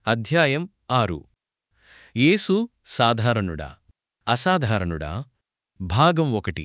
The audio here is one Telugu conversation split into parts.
అధ్యాయం ఆరు యేసు సాధారణుడా అసాధారణుడా భాగం ఒకటి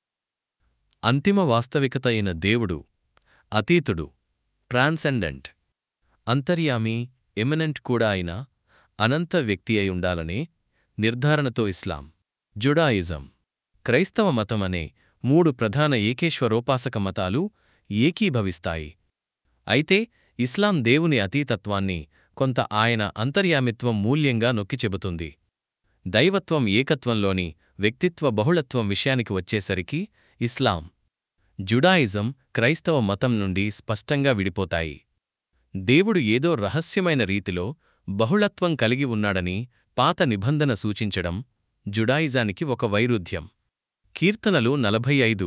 అంతిమ వాస్తవికత అయిన దేవుడు అతీతుడు ట్రాన్సెండెంట్ అంతర్యామి ఎమినెంట్ కూడా అయిన అనంత వ్యక్తి అయి ఉండాలనే నిర్ధారణతో ఇస్లాం జుడాయిజం క్రైస్తవ మతం అనే మూడు ప్రధాన ఏకేశ్వరోపాసక మతాలు ఏకీభవిస్తాయి అయితే ఇస్లాం దేవుని అతీతత్వాన్ని కొంత ఆయన అంతర్యామిత్వం మూల్యంగా నొక్కి చెబుతుంది దైవత్వం ఏకత్వంలోని వ్యక్తిత్వ బహుళత్వం విషయానికి వచ్చేసరికి ఇస్లాం జుడాయిజం క్రైస్తవ మతం నుండి స్పష్టంగా విడిపోతాయి దేవుడు ఏదో రహస్యమైన రీతిలో బహుళత్వం కలిగి ఉన్నాడని పాత నిబంధన సూచించడం జుడాయిజానికి ఒక వైరుధ్యం కీర్తనలు నలభై ఐదు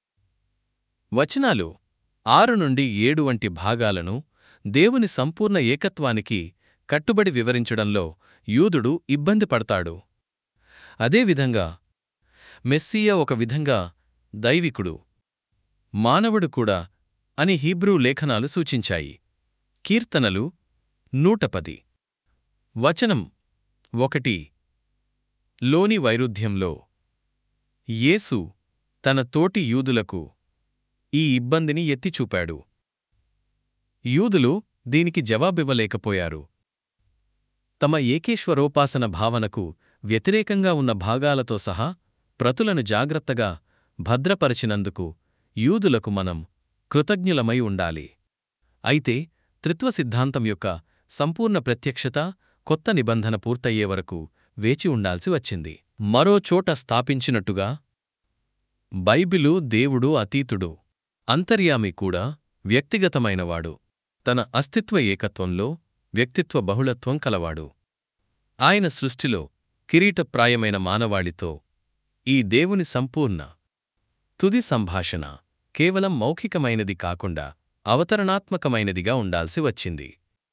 వచనాలు ఆరు నుండి ఏడు వంటి భాగాలను దేవుని సంపూర్ణ ఏకత్వానికి కట్టుబడి వివరించడంలో యూదుడు ఇబ్బంది పడతాడు అదేవిధంగా మెస్సియ ఒక విధంగా దైవికుడు మానవుడు కూడా అని హీబ్రూ లేఖనాలు సూచించాయి కీర్తనలు నూట పది వచనం ఒకటి లోని వైరుధ్యంలో యేసు తన తోటి యూదులకు ఈ ఇబ్బందిని ఎత్తిచూపాడు యూదులు దీనికి జవాబివ్వలేకపోయారు తమ ఏకేశ్వరోపాసన భావనకు వ్యతిరేకంగా ఉన్న భాగాలతో సహా ప్రతులను జాగ్రత్తగా భద్రపరచినందుకు యూదులకు మనం కృతజ్ఞులమై ఉండాలి అయితే త్రిత్వ సిద్ధాంతం యొక్క సంపూర్ణ ప్రత్యక్షత కొత్త నిబంధన పూర్తయ్యే వరకు వేచి ఉండాల్సి వచ్చింది మరో చోట స్థాపించినట్టుగా బైబిలు దేవుడు అతీతుడు అంతర్యామి కూడా వ్యక్తిగతమైనవాడు తన అస్తిత్వ ఏకత్వంలో వ్యక్తిత్వ బహుళత్వం కలవాడు ఆయన సృష్టిలో కిరీటప్రాయమైన మానవాళితో ఈ దేవుని సంపూర్ణ తుది సంభాషణ కేవలం మౌఖికమైనది కాకుండా అవతరణాత్మకమైనదిగా ఉండాల్సి వచ్చింది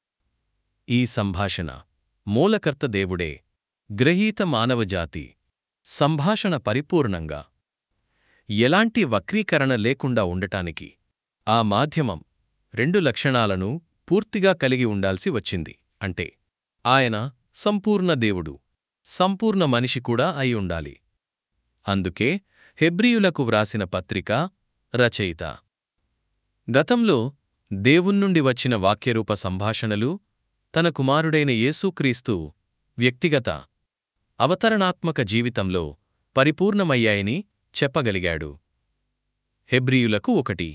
ఈ సంభాషణ మూలకర్త దేవుడే గ్రహీత మానవజాతి సంభాషణ పరిపూర్ణంగా ఎలాంటి వక్రీకరణ లేకుండా ఉండటానికి ఆ మాధ్యమం రెండు లక్షణాలను పూర్తిగా కలిగి ఉండాల్సి వచ్చింది అంటే ఆయన సంపూర్ణ దేవుడు సంపూర్ణ మనిషి కూడా అయి ఉండాలి అందుకే హెబ్రియులకు వ్రాసిన పత్రిక రచయిత గతంలో దేవుణ్ణుండి వచ్చిన వాక్యరూప సంభాషణలు తన కుమారుడైన యేసుక్రీస్తు వ్యక్తిగత అవతరణాత్మక జీవితంలో పరిపూర్ణమయ్యాయని చెప్పగలిగాడు హెబ్రియులకు ఒకటి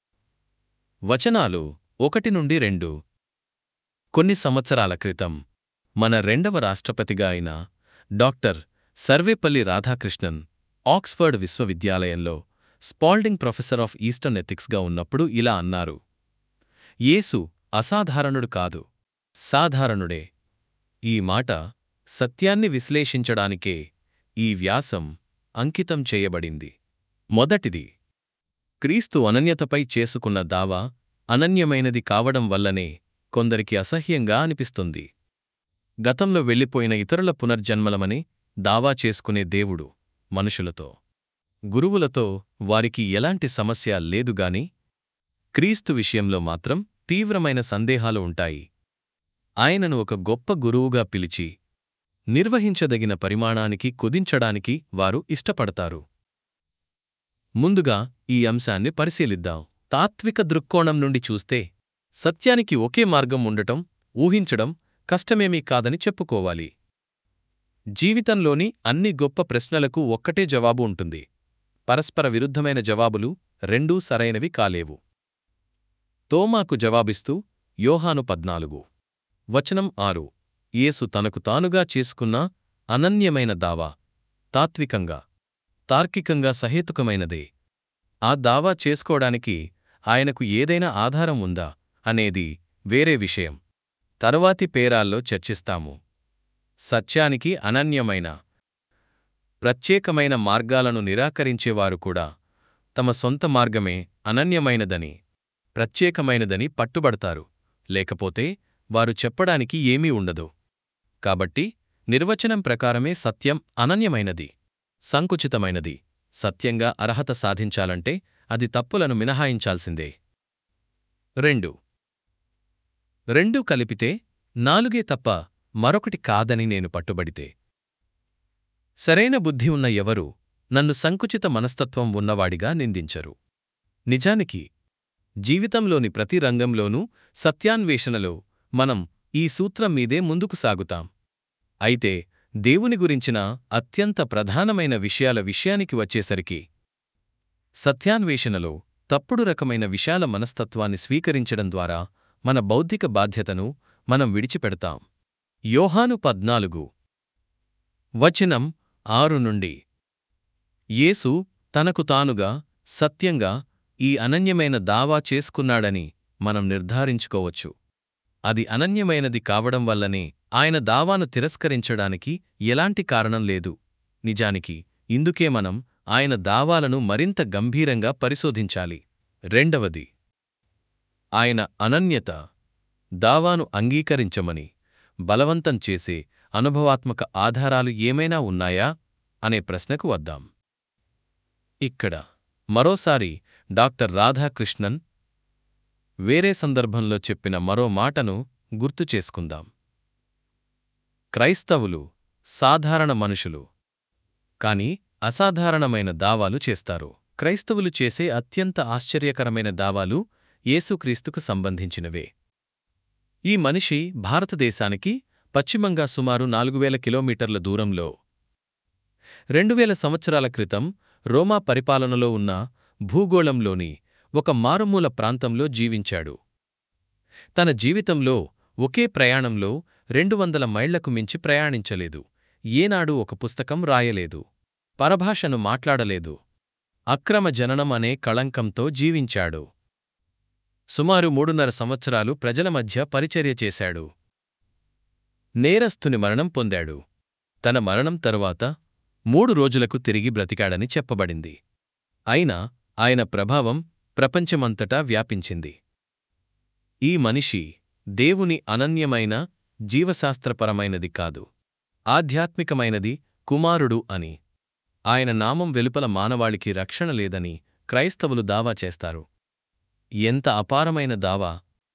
వచనాలు ఒకటి నుండి రెండు కొన్ని సంవత్సరాల క్రితం మన రెండవ రాష్ట్రపతిగా అయిన డాక్టర్ సర్వేపల్లి రాధాకృష్ణన్ ఆక్స్ఫర్డ్ విశ్వవిద్యాలయంలో స్పాల్డింగ్ ప్రొఫెసర్ ఆఫ్ ఈస్టర్న్ ఎథిక్స్గా ఉన్నప్పుడు ఇలా అన్నారు యేసు అసాధారణుడు కాదు సాధారణుడే ఈ మాట సత్యాన్ని విశ్లేషించడానికే ఈ వ్యాసం అంకితం చేయబడింది మొదటిది క్రీస్తు అనన్యతపై చేసుకున్న దావా అనన్యమైనది కావడం వల్లనే కొందరికి అసహ్యంగా అనిపిస్తుంది గతంలో వెళ్ళిపోయిన ఇతరుల పునర్జన్మలమని దావా చేసుకునే దేవుడు మనుషులతో గురువులతో వారికి ఎలాంటి సమస్య లేదుగాని క్రీస్తు విషయంలో మాత్రం తీవ్రమైన సందేహాలు ఉంటాయి ఆయనను ఒక గొప్ప గురువుగా పిలిచి నిర్వహించదగిన పరిమాణానికి కుదించడానికి వారు ఇష్టపడతారు ముందుగా ఈ అంశాన్ని పరిశీలిద్దాం తాత్విక దృక్కోణం నుండి చూస్తే సత్యానికి ఒకే మార్గం ఉండటం ఊహించడం కష్టమేమీ కాదని చెప్పుకోవాలి జీవితంలోని అన్ని గొప్ప ప్రశ్నలకు ఒక్కటే జవాబు ఉంటుంది పరస్పర విరుద్ధమైన జవాబులు రెండూ సరైనవి కాలేవు తోమాకు జవాబిస్తూ యోహాను పద్నాలుగు వచనం ఆరు యేసు తనకు తానుగా చేసుకున్న అనన్యమైన దావా తాత్వికంగా తార్కికంగా సహేతుకమైనదే ఆ దావా చేసుకోవడానికి ఆయనకు ఏదైనా ఆధారం ఉందా అనేది వేరే విషయం తరువాతి పేరాల్లో చర్చిస్తాము సత్యానికి అనన్యమైన ప్రత్యేకమైన మార్గాలను నిరాకరించేవారు కూడా తమ సొంత మార్గమే అనన్యమైనదని ప్రత్యేకమైనదని పట్టుబడతారు లేకపోతే వారు చెప్పడానికి ఏమీ ఉండదు కాబట్టి నిర్వచనం ప్రకారమే సత్యం అనన్యమైనది సంకుచితమైనది సత్యంగా అర్హత సాధించాలంటే అది తప్పులను మినహాయించాల్సిందే రెండు రెండు కలిపితే నాలుగే తప్ప మరొకటి కాదని నేను పట్టుబడితే సరైన బుద్ధి ఉన్న ఎవరు నన్ను సంకుచిత మనస్తత్వం ఉన్నవాడిగా నిందించరు నిజానికి జీవితంలోని ప్రతి రంగంలోనూ సత్యాన్వేషణలో మనం ఈ సూత్రం మీదే ముందుకు సాగుతాం అయితే దేవుని గురించిన అత్యంత ప్రధానమైన విషయాల విషయానికి వచ్చేసరికి సత్యాన్వేషణలో తప్పుడు రకమైన విశాల మనస్తత్వాన్ని స్వీకరించడం ద్వారా మన బౌద్ధిక బాధ్యతను మనం విడిచిపెడతాం యోహాను పద్నాలుగు వచనం ఆరు నుండి యేసు తనకు తానుగా సత్యంగా ఈ అనన్యమైన దావా చేసుకున్నాడని మనం నిర్ధారించుకోవచ్చు అది అనన్యమైనది కావడం వల్లనే ఆయన దావాను తిరస్కరించడానికి ఎలాంటి కారణం లేదు నిజానికి ఇందుకే మనం ఆయన దావాలను మరింత గంభీరంగా పరిశోధించాలి రెండవది ఆయన అనన్యత దావాను అంగీకరించమని బలవంతం చేసే అనుభవాత్మక ఆధారాలు ఏమైనా ఉన్నాయా అనే ప్రశ్నకు వద్దాం ఇక్కడ మరోసారి డాక్టర్ రాధాకృష్ణన్ వేరే సందర్భంలో చెప్పిన మరో మాటను గుర్తు చేసుకుందాం క్రైస్తవులు సాధారణ మనుషులు కాని అసాధారణమైన దావాలు చేస్తారు క్రైస్తవులు చేసే అత్యంత ఆశ్చర్యకరమైన దావాలు యేసుక్రీస్తుకు సంబంధించినవే ఈ మనిషి భారతదేశానికి పశ్చిమంగా సుమారు నాలుగు వేల కిలోమీటర్ల దూరంలో రెండు వేల సంవత్సరాల క్రితం రోమా పరిపాలనలో ఉన్న భూగోళంలోని ఒక మారుమూల ప్రాంతంలో జీవించాడు తన జీవితంలో ఒకే ప్రయాణంలో రెండు వందల మైళ్లకు మించి ప్రయాణించలేదు ఏనాడు ఒక పుస్తకం రాయలేదు పరభాషను మాట్లాడలేదు అక్రమ జననం అనే కళంకంతో జీవించాడు సుమారు మూడున్నర సంవత్సరాలు ప్రజల మధ్య పరిచర్య చేశాడు నేరస్థుని మరణం పొందాడు తన మరణం తరువాత మూడు రోజులకు తిరిగి బ్రతికాడని చెప్పబడింది అయినా ఆయన ప్రభావం ప్రపంచమంతటా వ్యాపించింది ఈ మనిషి దేవుని అనన్యమైన జీవశాస్త్రపరమైనది కాదు ఆధ్యాత్మికమైనది కుమారుడు అని ఆయన నామం వెలుపల మానవాళికి రక్షణ లేదని క్రైస్తవులు దావా చేస్తారు ఎంత అపారమైన దావా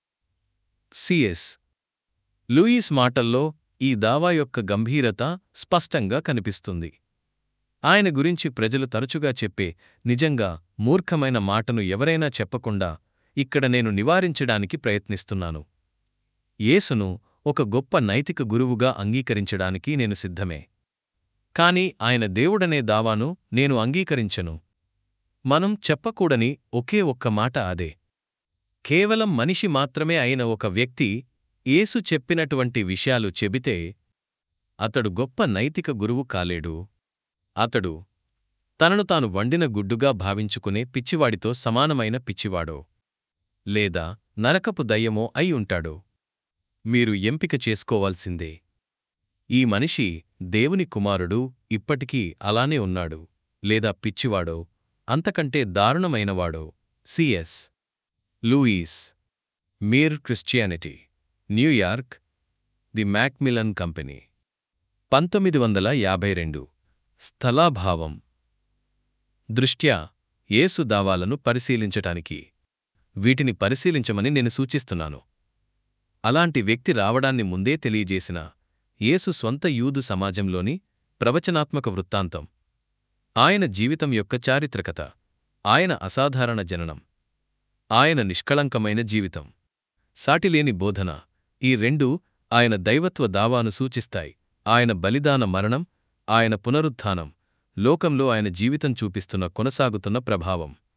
సిఎస్ లూయిస్ మాటల్లో ఈ దావా యొక్క గంభీరత స్పష్టంగా కనిపిస్తుంది ఆయన గురించి ప్రజలు తరచుగా చెప్పే నిజంగా మూర్ఖమైన మాటను ఎవరైనా చెప్పకుండా ఇక్కడ నేను నివారించడానికి ప్రయత్నిస్తున్నాను యేసును ఒక గొప్ప నైతిక గురువుగా అంగీకరించడానికి నేను సిద్ధమే కాని ఆయన దేవుడనే దావాను నేను అంగీకరించను మనం చెప్పకూడని ఒకే ఒక్క మాట అదే కేవలం మనిషి మాత్రమే అయిన ఒక వ్యక్తి యేసు చెప్పినటువంటి విషయాలు చెబితే అతడు గొప్ప నైతిక గురువు కాలేడు అతడు తనను తాను వండిన గుడ్డుగా భావించుకునే పిచ్చివాడితో సమానమైన పిచ్చివాడో లేదా నరకపు దయ్యమో అయి ఉంటాడో మీరు ఎంపిక చేసుకోవాల్సిందే ఈ మనిషి దేవుని కుమారుడు ఇప్పటికీ అలానే ఉన్నాడు లేదా పిచ్చివాడో అంతకంటే దారుణమైనవాడో C S Lewis mere Christianity New York the Macmillan company పంతొమ్మిది వందల యాభై రెండు స్థలాభావం దృష్ట్యా యేసు దావాలను పరిశీలించటానికి వీటిని పరిశీలించమని నేను సూచిస్తున్నాను అలాంటి వ్యక్తి రావడాన్ని ముందే తెలియజేసిన యేసు స్వంత యూదు సమాజంలోని ప్రవచనాత్మక వృత్తాంతం ఆయన జీవితం యొక్క చారిత్రకత ఆయన అసాధారణ జననం ఆయన నిష్కళంకమైన జీవితం సాటిలేని బోధన ఈ రెండూ ఆయన దైవత్వ దావాను సూచిస్తాయి ఆయన బలిదాన మరణం ఆయన పునరుత్థానం లోకంలో ఆయన జీవితం చూపిస్తున్న కొనసాగుతున్న ప్రభావం